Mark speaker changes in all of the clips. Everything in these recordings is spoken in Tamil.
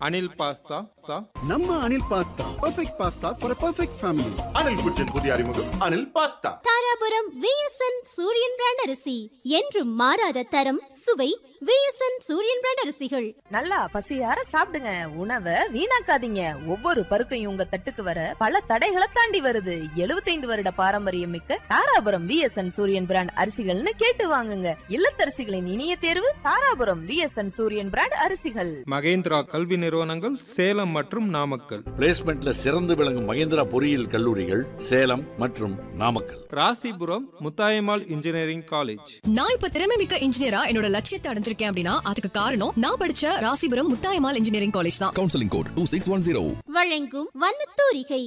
Speaker 1: அனில் பாஸ்தா தா
Speaker 2: நம்ம Anil pasta perfect pasta for perfect family
Speaker 3: Anil kitchen புதிய அறிமுகம் Anil pasta
Speaker 4: Dharapuram VSN Suriyan brand அரிசி என்றும் மாறாத தரம் சுவை விஎஸ்என் சூரியன் பிராண்ட் அரிசிகள்
Speaker 5: நல்லா பசியார சாப்பிடுங்க உணவை வீணாக்காதீங்க ஒவ்வொரு பருக்கையும் உங்க தட்டுக்கு வர பல தடைகளை தாண்டி வருது 75 வருட பாரம்பரியம் மிக்க தாராபுரம் விஎஸ்என் சூரியன் பிராண்ட் அரிசிகள்னு கேட்டு வாங்குங்க இல்லத்தரசிகளின் இனிய தேர்வு தாராபுரம் விஎஸ்என் சூரியன் பிராண்ட் அரிசிகள்
Speaker 1: மகேந்திரா கல்வி நிறுவனங்கள் சேலம் மற்றும் நாமக்கல்
Speaker 6: பிளேஸ்மெண்ட்ல சிறந்து விளங்கும் மகேந்திரா பொறியியல் கல்லூரிகள் சேலம் மற்றும் நாமக்கல்
Speaker 1: ராசிபுரம் முத்தாயம்மாள் இன்ஜினியரிங் காலேஜ்
Speaker 7: நான் இப்ப திறமை மிக்க இன்ஜினியரா என்னோட லட்சியத்தை அடைஞ்சிருக்கேன் அப்படின்னா அதுக்கு காரணம் நான் படிச்ச ராசிபுரம் முத்தாயமால் இன்ஜினியரிங் காலேஜ் தான்
Speaker 8: counseling code 2610.
Speaker 4: வழங்கும் வண்ணத்தூரிகை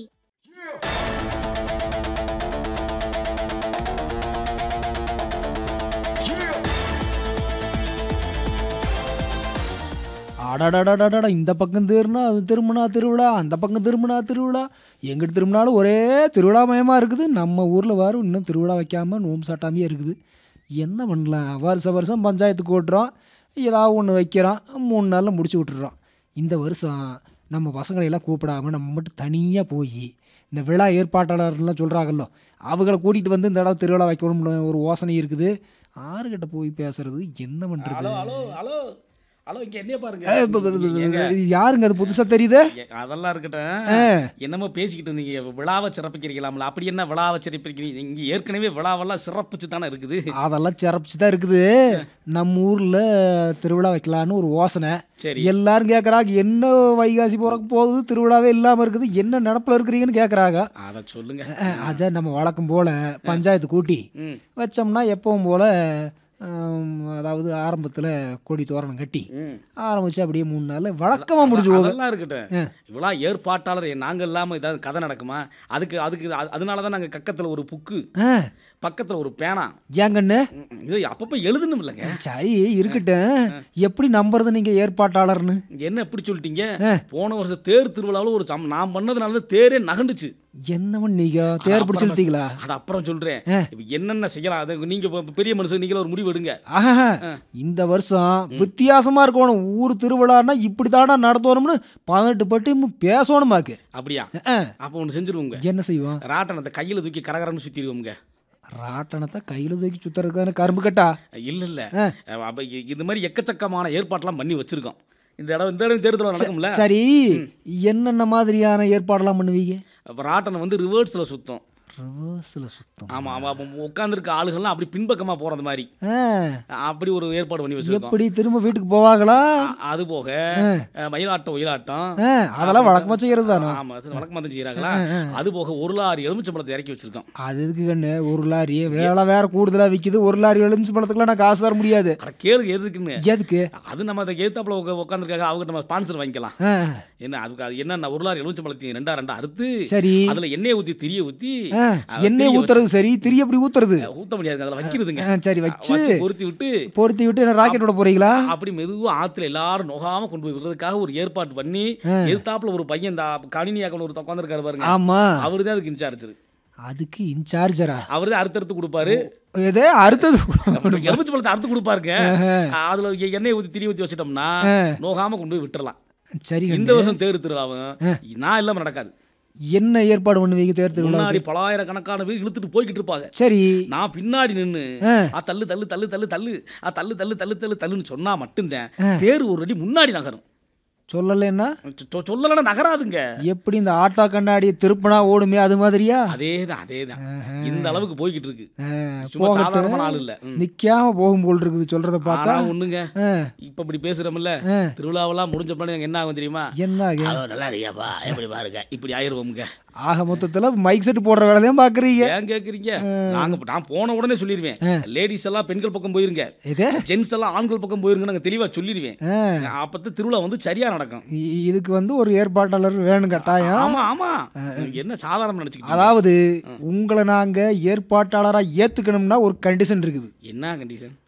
Speaker 9: அடடடடடா இந்த பக்கம் திரும்பினா அது திரும்பினா திருவிழா அந்த பக்கம் திரும்பினா திருவிழா எங்கிட்டு திரும்பினாலும் ஒரே திருவிழா மயமாக இருக்குது நம்ம ஊரில் வரும் இன்னும் திருவிழா வைக்காமல் நோம்பு சாட்டாமையே இருக்குது என்ன பண்ணலாம் வருஷம் வருஷம் பஞ்சாயத்துக்கு ஓட்டுறோம் ஏதாவது ஒன்று வைக்கிறோம் மூணு நாளில் முடிச்சு விட்டுறோம் இந்த வருஷம் நம்ம பசங்களை எல்லாம் கூப்பிடாம நம்ம மட்டும் தனியாக போய் இந்த விழா ஏற்பாட்டாளர்லாம் சொல்கிறாங்கல்லோ அவங்கள கூட்டிகிட்டு வந்து இந்த இடம் திருவிழா வைக்கணும்னு ஒரு யோசனை இருக்குது ஆறுகிட்ட போய் பேசுறது என்ன பண்ணுறது
Speaker 10: ஹலோ ஹலோ ஹலோ ஹலோ இங்க என்ன பாருங்க
Speaker 9: ஏய், இப்ப- இப்ப- இப்ப-
Speaker 10: ஏங்க,
Speaker 9: யாருங்க அது புதுசா தெரியுது
Speaker 10: ஏ, அதெல்லாம்
Speaker 9: ஆ.
Speaker 10: இருக்கட்டும் என்னமோ பேசிக்கிட்டு இருந்தீங்க விழாவை சிறப்பிக்கிறீங்களாம்ல அப்படி என்ன விழாவை சிறப்பிக்கிறீங்க இங்க ஏற்கனவே விழாவெல்லாம் சிறப்பிச்சு தானே இருக்குது
Speaker 9: அதெல்லாம் சிறப்பிச்சு தான் இருக்குது நம்ம ஊர்ல திருவிழா வைக்கலான்னு ஒரு யோசனை
Speaker 10: சரி.
Speaker 9: எல்லாரும் கேட்குறாங்க என்ன வைகாசி போறக்கு போகுது திருவிழாவே இல்லாம இருக்குது என்ன நடப்புல இருக்கிறீங்கன்னு கேட்குறாங்க
Speaker 10: அதை சொல்லுங்க
Speaker 9: அதை நம்ம வழக்கம் போல பஞ்சாயத்து கூட்டி
Speaker 10: ம்.
Speaker 9: வச்சோம்னா எப்பவும் போல ஆம், அதாவது ஆரம்பத்தில் கொடி தோரணம் கட்டி
Speaker 10: ம்.
Speaker 9: ஆரம்பிச்சு அப்படியே மூணு நாள் வழக்கமா முடிஞ்சு போகுது
Speaker 10: அதெல்லாம் இருக்கட்டும் விழா ஏற்பாட்டாளர் நாங்க இல்லாம ஏதாவது கதை நடக்குமா அதுக்கு அதுக்கு அது- அதனால தான் நாங்க கக்கத்துல ஒரு புக்கு
Speaker 9: ஆ,
Speaker 10: பக்கத்துல ஒரு பேனா
Speaker 9: ஏங்கண்ணு
Speaker 10: ம், ம். இது அப்பப்ப எழுதணும் இல்லைங்க
Speaker 9: சரி இருக்கட்டும் எப்படி நம்புறது நீங்க ஏற்பாட்டாளர்னு
Speaker 10: என்ன எப்படி சொல்லிட்டீங்க போன வருஷம் தேர் திருவிழாவில் ஒரு சம் நான் பண்ணதுனால தான் தேரே நகண்டுச்சு
Speaker 9: என்னவன் நீங்க தேர் பிடிச்சி இழுத்தீங்களா
Speaker 10: அது அப்புறம் சொல்றேன் இப்ப என்னென்ன செய்யலாம் அது நீங்க இப்ப பெரிய மனுஷன் நீங்கள ஒரு முடிவு எடுங்க
Speaker 9: ஆஹா இந்த வருஷம் வித்தியாசமா இருக்கணும் ஊர் திருவிழான்னா இப்படி தாடா நடத்தணும்னு பதினெட்டு பட்டி பேசணுமாக்கு
Speaker 10: அப்படியா
Speaker 9: அஹ்.
Speaker 10: அப்போ ஒன்று செஞ்சிருவோங்க
Speaker 9: என்ன செய்வோம்
Speaker 10: ராட்டனத்தை கையில தூக்கி கரகரன்னு சுத்திடுவோங்க
Speaker 9: ராட்டனத்தை கையில தூக்கி சுத்துறதுக்கு தானே கரும்பு கட்டா
Speaker 10: இல்ல இல்ல அப்ப இ- இது மாதிரி எக்கச்சக்கமான ஏற்பாட்டெல்லாம் பண்ணி வச்சிருக்கோம் இந்த இடம் இந்த இடம் தேர்தல் நடக்கும்ல
Speaker 9: சரி என்னென்ன மாதிரியான ஏற்பாடெல்லாம் பண்ணுவீங்க
Speaker 10: அப்ப ராட்டனை வந்து ரிவர்ஸ்ல சுத்தம்
Speaker 9: ரிவர்ஸில் சுத்தம்
Speaker 10: ஆமா அவன் உட்காந்துருக்க ஆளுகள்லாம் அப்படி பின்பக்கமா போறது மாதிரி
Speaker 9: ஆ,
Speaker 10: அப்படி ஒரு ஏற்பாடு பண்ணி வச்சிருக்கோம்
Speaker 9: எப்படி திரும்ப வீட்டுக்கு போவாங்களா
Speaker 10: அ- அது போக அஹ், மயிலாட்டம் ஒயிலாட்டம்
Speaker 9: ஆ, அதெல்லாம் வழக்கமா செய்யறது தானே
Speaker 10: ஆமா அது வழக்கமா தான் செய்யறாங்களா அது போக ஒரு லாரி எலுமிச்சம்பழத்தை இறக்கி வச்சிருக்கோம்
Speaker 9: அது எதுக்கு கண்ணு ஒரு லாரி வேலை வேற கூடுதலா விக்குது ஒரு லாரி எலுமிச்சு பழத்துக்குலாம் நான் காசு தர முடியாது
Speaker 10: அட கேளுங்க எதுக்குன்னு
Speaker 9: எதுக்கு
Speaker 10: அது நம்ம அதை ஏத்தாப்புல உட்காந்துருக்காங்க அவங்க நம்ம ஸ்பான்சர் வாங்கிக்கலாம்
Speaker 9: ஆ,
Speaker 10: என்ன அதுக்கு அது என்ன ஒரு லாரி எலுமிச்சம்பழத்தையும் ரெண்டா ரெண்டா அறுத்து
Speaker 9: சரி
Speaker 10: அதுல எண்ணெயை ஊத்தி திரிய ஊத்தி
Speaker 9: ஆ,
Speaker 10: அஹ்,
Speaker 9: எண்ணெய்
Speaker 10: திரிய
Speaker 9: ஊத்துறது சரி திரி எப்படி ஊத்துறது
Speaker 10: வச்சு- ஊத்த முடியாது அதுல வைக்கிறதுங்க
Speaker 9: ஆ, சரி வச்சு
Speaker 10: பொருத்தி விட்டு
Speaker 9: பொருத்தி விட்டு என்ன ராக்கெட் விட போறீங்களா
Speaker 10: அப்படி மெதுவா ஆத்துல எல்லாரும் நோகாம கொண்டு போய் விடுறதுக்காக ஒரு ஏற்பாடு பண்ணி எதிர்த்தாப்புல ஒரு பையன் இந்த கணினி ஆக்கணும் ஒரு உட்காந்துருக்காரு பாருங்க
Speaker 9: ஆமா
Speaker 10: அவரு தான் அதுக்கு இன்சார்ஜ்
Speaker 9: அதுக்கு இன்சார்ஜரா
Speaker 10: அவரு தான் அறுத்தறுத்து கொடுப்பாரு
Speaker 9: எதே அறுத்தது
Speaker 10: எலுமிச்சு பழத்தை அறுத்து கொடுப்பாருங்க அதுல எண்ணெயை ஊத்தி திரி ஊத்தி வச்சிட்டோம்னா நோகாம கொண்டு போய் விட்டுறலாம்
Speaker 9: சரி
Speaker 10: இந்த
Speaker 9: கண்ணு.
Speaker 10: வருஷம் தேர் திருவிழாவும் நான் இல்லாம நடக்காது
Speaker 9: என்ன ஏற்பாடு பண்ணுவீங்க தேர் திருவிழா
Speaker 10: முன்னாடி பலாயிரக்கணக்கான பேர் இழுத்துட்டு போய்கிட்டு இருப்பாங்க
Speaker 9: சரி
Speaker 10: நான் பின்னாடி நின்னு
Speaker 9: ஆ.
Speaker 10: ஆ தள்ளு தள்ளு தள்ளு தள்ளு தள்ளு ஆ தள்ளு தள்ளு தள்ளு தள்ளு தள்ளுன்னு சொன்னா மட்டும்தான் தேர் ஒரு அடி முன்னாடி நகரும்
Speaker 9: சொல்லலைன்னா
Speaker 10: சொ- சொல்லலைன்னா நகராதுங்க
Speaker 9: எப்படி இந்த ஆட்டோ கண்ணாடியை திருப்பினா ஓடுமே அது மாதிரியா
Speaker 10: அதேதான் அதேதான் இந்த அளவுக்கு போய்கிட்டு இருக்கு
Speaker 9: ஆ,
Speaker 10: சும்மா
Speaker 9: போகட்டும்.
Speaker 10: சாதாரணமான ஆள் இல்ல ம்.
Speaker 9: நிக்காம போகும் போல் இருக்குது சொல்றத பார்த்தா
Speaker 10: ஆனா ஒண்ணுங்க
Speaker 9: ஆ,
Speaker 10: இப்ப இப்படி பேசுறோம்ல
Speaker 9: ஆ.
Speaker 10: திருவிழாவெல்லாம் முடிஞ்ச பின்னாடி என்ன ஆகும் தெரியுமா
Speaker 9: என்ன ஆகு?
Speaker 10: ஹலோ நல்லா இருக்கியாப்பா எப்படி பாருங்க இப்படி ஆயிருவோமுங்க
Speaker 9: ஆக மொத்தத்துல மைக் செட் போடுற வேலையும் பாக்குறீங்க
Speaker 10: ஏன் கேக்குறீங்க நாங்க நான் போன உடனே சொல்லிடுவேன் லேடிஸ் எல்லாம் பெண்கள் பக்கம் போயிருங்க
Speaker 9: இது
Speaker 10: ஜென்ஸ் எல்லாம் ஆண்கள் பக்கம் போயிருங்க நாங்க தெளிவா சொல்லிடுவேன்
Speaker 9: ஆ,
Speaker 10: அப்பதான் திருவிழா வந்து சரியா நடக்கும்
Speaker 9: இ- இதுக்கு வந்து ஒரு ஏற்பாட்டாளர் வேணும் கட்டாயம்
Speaker 10: ஆமா ஆமா என்ன சாதாரணம் நினைச்சுக்கிட்டு
Speaker 9: அதாவது உங்களை நாங்க ஏற்பாட்டாளரா ஏத்துக்கணும்னா ஒரு கண்டிஷன் இருக்குது
Speaker 10: என்ன கண்டிஷன்